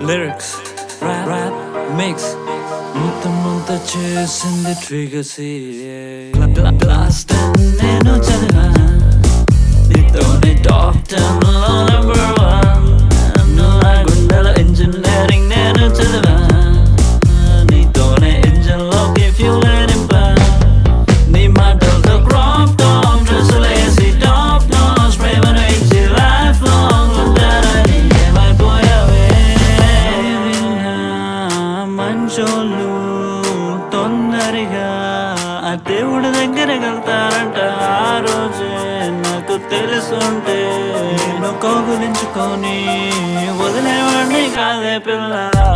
lyrics rap rap mix మొత్తం అంతా చేసింది ట్రిగర్ బ్లాస్ట్ నేను చదివా నీతోనే టాప్ టెన్ లో నెంబర్ వన్ నా గుండెల ఇంజనీరింగ్ నేను చదివా నీతోనే ఇంజన్ లోకి ఫ్యూల్ నింపా నీ మాటలతో క్రాప్ టాప్ డ్రెస్సులేసి టాప్ నాస్ ప్రేమను ఇచ్చి లైఫ్ లాంగ్ ఉంటానని ఏమైపోయావే విన్నా మంచోళ్ళు తొందరగా ఆ దేవుడి దగ్గర వెళ్తారంట ఆ రోజే నాకు తెలుసుంటే నేను కోగులించుకొని వదిలేవాడిని కాదే పిల్ల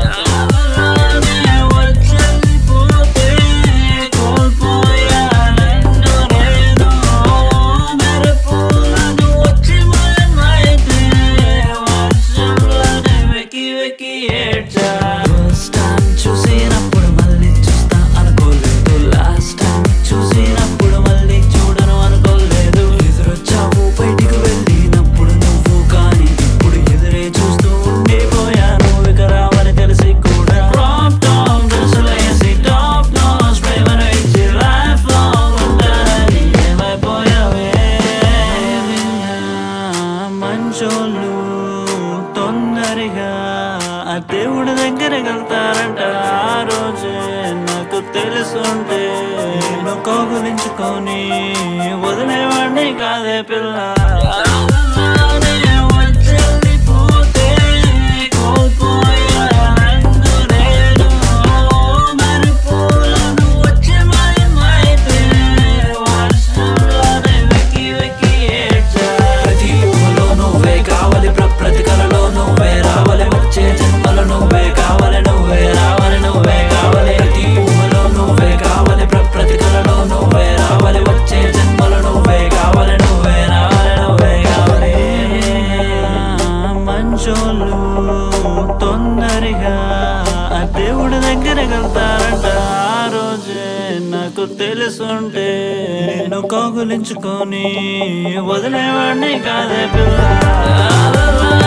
వచ్చేసిపోతే కోల్పోయానన్ను నేను మెరుపులను వచ్చి మాయమైతే వర్షంలోనే వెక్కి వెక్కి ఏడ్చా ఫస్ట్ టైం చూసినప్పుడు మళ్ళీ చూస్తా అనుకోలేదు లాస్ట్ టైం చూసినప్పుడు మళ్ళీ చూడను అనుకోలేదు ఎదురొచ్చావు బయటికి వెళ్ళినప్పుడు నువ్వు కానీ ఇప్పుడు ఎదురే చూస్తూ ఉండిపోయాను ఇక రావని తెలిసి కూడా క్రాప్ టాప్ డ్రెస్సులు వేసి టాప్ నాస్ ప్రేమను ఇచ్చి లైఫ్ లాంగ్ ఉంటానని ఏమైపోయావే విన్నా మంచోళ్ళు తొందరగా ఆ దేవుడి దగ్గర వెళ్తారంట ఆ రోజే నాకు తెలుసుంటే నేను కోగులించుకొని వదిలేవాడిని కాదే పిల్ల వచ్చేళ్ళిపోతే కోల్పోయానందు నేను మెరుపులను వచ్చి మాయమైతే వర్షంలోనే వెక్కి వెక్కి ఏడ్చా ప్రతి ఊహలో నువ్వే కావాలి ప్ర- ప్రతి కలలో నువ్వే రావాలి వచ్చే జన్మలో నువ్వే కావాలి నువ్వే రావాలి నువ్వే కావాలి ప్రతి ఊహలో నువ్వే కావాలి ప్ర- ప్రతి కలలో నువ్వే రావాలి వచ్చే జన్మలో నువ్వే కావాలి నువ్వే రావాలి నువ్వే కావాలి మంచోళ్ళు తొందరగా ఆ దేవుడి దగ్గర వెళ్తారంట ఆ రోజే నాకు తెలుసుంటే నేను కోగులించుకొని వదిలేవాడిని కాదే పిల్ల